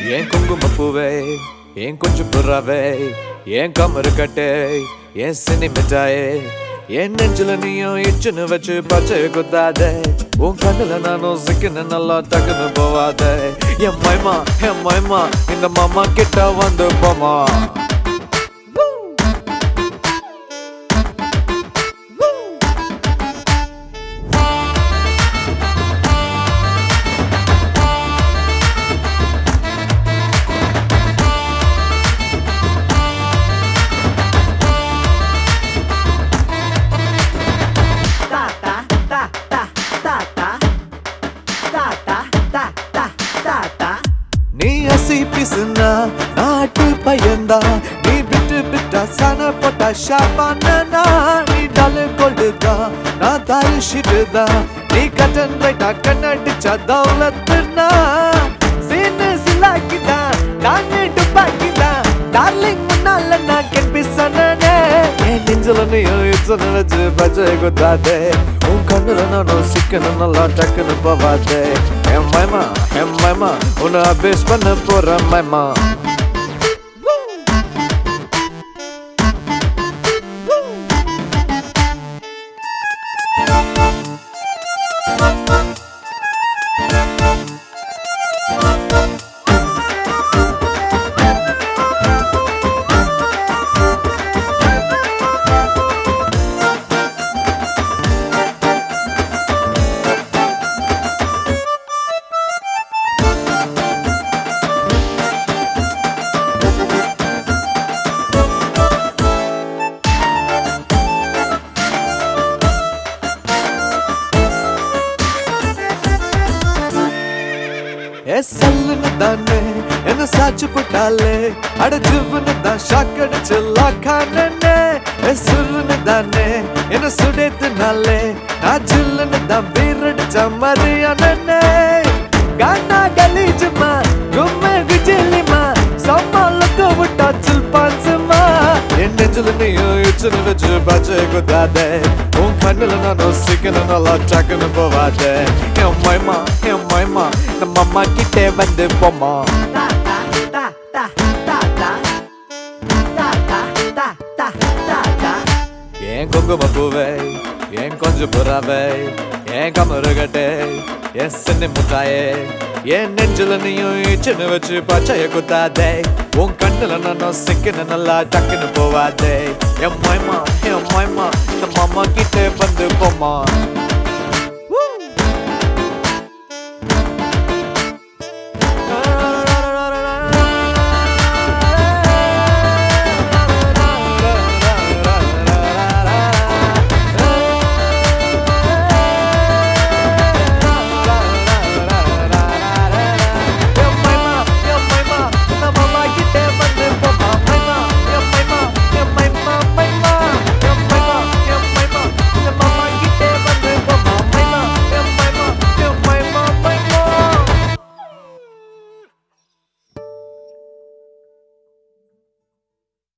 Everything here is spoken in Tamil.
ஏன் குங்குமப்பூவே ஏன் கொஞ்சம் புறாவே ஏன் கமரு கட்டே ஏன் சினி மிட்டாயே என் நெஞ்சில நீயும் இச்சுன்னு வச்சு பச்சை குத்தாதே உன் கண்ணுல நானும் சிக்கன நல்லா டக்குன்னு போவாதே என் மைமா என் மைமா இந்த மாமா கிட்ட வந்து போமா ta ta ta ta ta ta ta ta ta ta ta ta நீ அசி பிசுனா நாட்டு பையன்தா நீ விட்டு விட்டா சன போட்டா ஷாப்பானா நீ டாலு கொள்ளுதா நான் தாரு ஷிட்டுதா நீ கட்டன் ரைட்டா கண்ணடிச்சா தௌலத்துனா சீனு சிலாக்கிதா நானே டுப்பாக்கிதா டார்லிங் முன்னால நான் கென்பி சொன்னனே என் நெஞ்சில நீயும் இச்சனை வச்சு பச்சை குத்தாதே உன் கண்ணுல நானும் சிக்கன நல்லா டக்குன்னு போவாதே என் மைமா என் மைமா உன்னை அபேஸ் பண்ண போற மைமா எஸ்எல்னு தானே என்ன சாச்சு போட்டாலே அடஜுவனு தான் ஷாக் அடிச்சு லாக்கானே எசுருன்னு தானே என்ன சுடேத்துனாலே நான் ஜில்லுன்னு தான் பீர் அடிச்ச மரியானே கானா கலீஜுமா கும்மே குஜிலிமா சம்மாலுக்கு விட்டா சில் பான்சுமா என் நெஞ்சில நீயும் இச்சுன்னு வச்சு பச்சை குத்தாதே உன் கண்ணுல நானும் சிக்கன நல்லா டக்குன்னு போவாதே என் மைமா என் மைமா நம்ம அம்மா கிட்டே வந்து போமா ta ta ta ta ta ta ta ta ta ta ta ta ஏன் குங்கும பூவே ஏன் கொஞ்சம் புறாவே ஏன் கமருகட்டே என் சின்ன முட்டாயே என் நெஞ்சில நீயும் சின்ன வச்சு பச்சைய குத்தாதே உன் கண்ணுல நானும் சிக்கன நல்லா டக்குன்னு போவாதே என் மைமா என் மைமா இந்த மாமா கிட்டே வந்து போமா